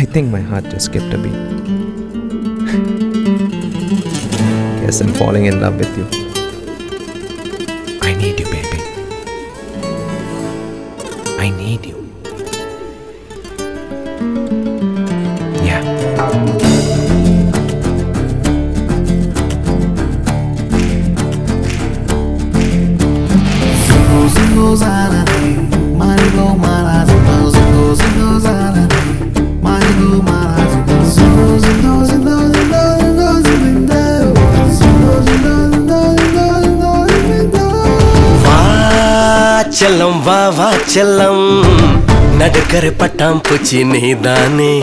I think my heart just skipped a beat. Guess I'm falling in love with you. I need you, baby. I need you. Yeah. Zingo, zingo, zanade. Marigo, mara, zingo, zingo, zingo, zanade. Marigo, mara, zingo, zingo, zingo, zingo, zingo, zingo, zingo. Zingo, zingo, zingo, zingo, zingo, zingo. வா செல்லம் வா வா செல்லம் நடுக்கரை பட்டாம்பூச்சி நீதானே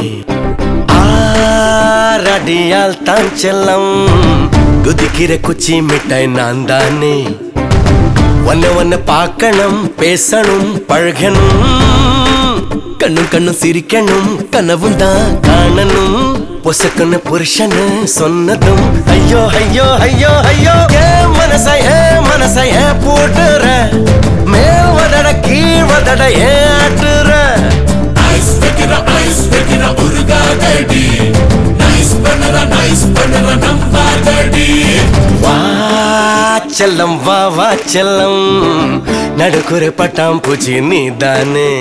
ஆரடியால் தான் செல்லம் குதிக்கிற குச்சி மிட்டாய் நான் தானே ஒன்ன ஒன்ன பார்க்கணும் பேசணும் பழகணும் கண்ணும் கண்ணும் சிரிக்கணும் கனவும் தான் காணணும் பொசக்குன்னு புருஷனு சொன்னதும் ஐயோ ஐயோ ஐயோ ஐயோ ஏன் மனச ஏன் மனச ஏன் போட்டுற மேல் வதட கீழ் வதட ஏன் ஆட்டுற ஐஸ் வைக்கிற ஐஸ் வைக்கிற உருகாதடி நைஸ் பண்ணுற நைஸ் பண்ணுற நம்பாதடி வா செல்லம் வா வா செல்லம் நடுக்குறை பட்டாம்பூச்சி நீதானே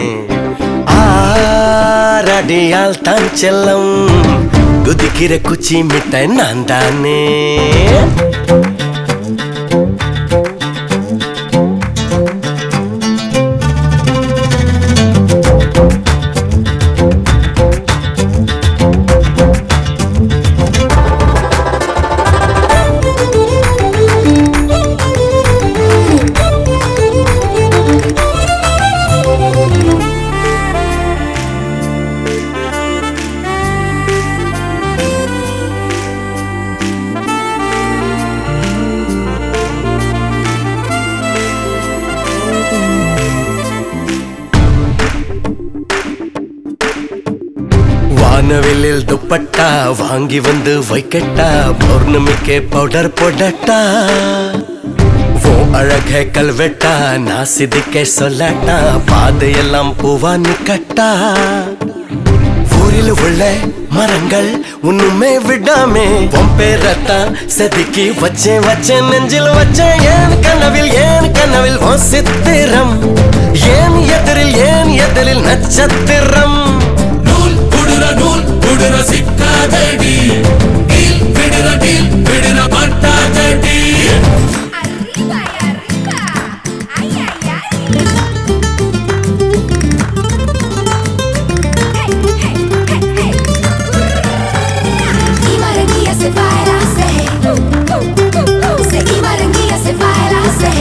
ஆரடியால் தான் செல்லம் குதிக்கிற குச்சி மிட்டாய் நான் தானே வானவில்லில் துப்பட்டா வாங்கி வந்து வைக்கட்டா பௌர்ணமிக்கே பவுடர் போடட்டா ஓ அழக கல்வெட்டா நான் சிதிக்க சொல்லட்டா பாதையெல்லாம் பூவா நிக்கட்டா ஊரில் உள்ள மரங்கள் ஒண்ணுமே விடாமே உன் பேரத்தான் செதுக்கி வச்சேன் வச்சேன் நெஞ்சில் வச்சேன் ஏன் கனவில் ஏன் கனவில் உன் சித்திரம் ஏன் எதிரில் ஏன் எதிரில் நட்சத்திரம் நூல் புடுற நூல் புடுற சிக்காதடி டீல் விடுற டீல் விடுற மாட்டாதடி Arriba y arriba. Ay, ay, ay. Hey, hey, hey, hey. Y Barranquilla se baila, se. Se y Barranquilla se baila, se.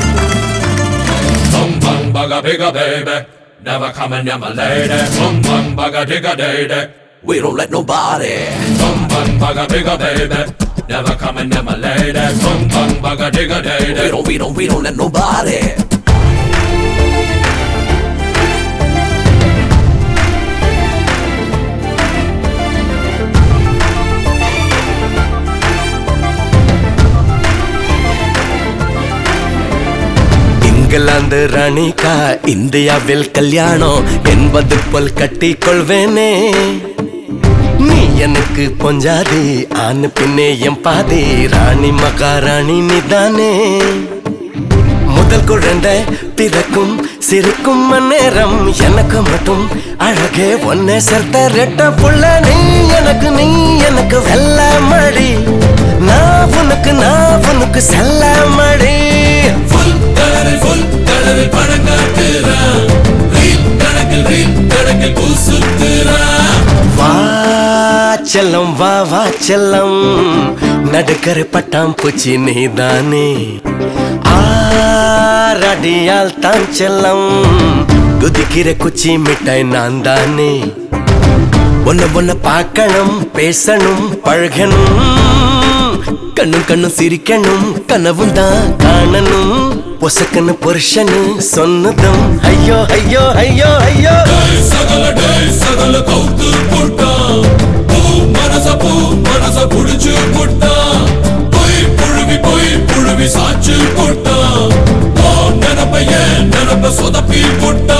Bum bum bugga bigga baby Never coming near my lady Bum bum bugga digga day We don't let nobody Bum bum bugga bigga baby Never coming near my lady Bum bum bugga digga day We don't, we don't, we don't let nobody England ராணிக்கா இந்தியாவில் கல்யாணம் என்பது போல் கட்டி கொள்வேனே நீ எனக்கு பொஞ்சாதி ஆண் பின்னே என் பாதி ராணி மகாராணி நீதானே முதல் குழந்தை பிறக்கும் சிரிக்கும் நேரம் எனக்கு மட்டும் அழகே ஒன்னே சேர்த்த ரெட்ட புள்ள நீ எனக்கு நீ எனக்கு வெள்ள மடி நான் உனக்கு நான் உனக்கு செல்ல மடி Full கலரில் full கலரில் படம் காட்டுறான் ரீல் கணக்கில் ரீல் கணக்கில் பூ சுத்துறான் வா செல்லம் வா வா செல்லம் நடுக்கரை பட்டாம்பூச்சி நீதானே ஆரடியால் தான் செல்லம் குதிக்கிற குச்சி மிட்டாய் நான் தானே ஒன்ன ஒன்ன பார்க்கணும் பேசணும் பழகணும் கண்ணும் கண்ணும் சிரிக்கணும் கனவும் தான் காணணும் பொசக்கன்னு புருஷனு சொன்னதும் ஐயோ ஐயோ ஐயோ ஐயோ டேய் சகல டேய் சகல கவுத்து புட்டான் பூ மனச பூ மனச புடிச்சு புட்டான் பொய் புழுவி பொய் புழுவி சாச்சு புட்டான் ஓ நினப்ப ஏன் நினப்ப சொதப்பி புட்டான்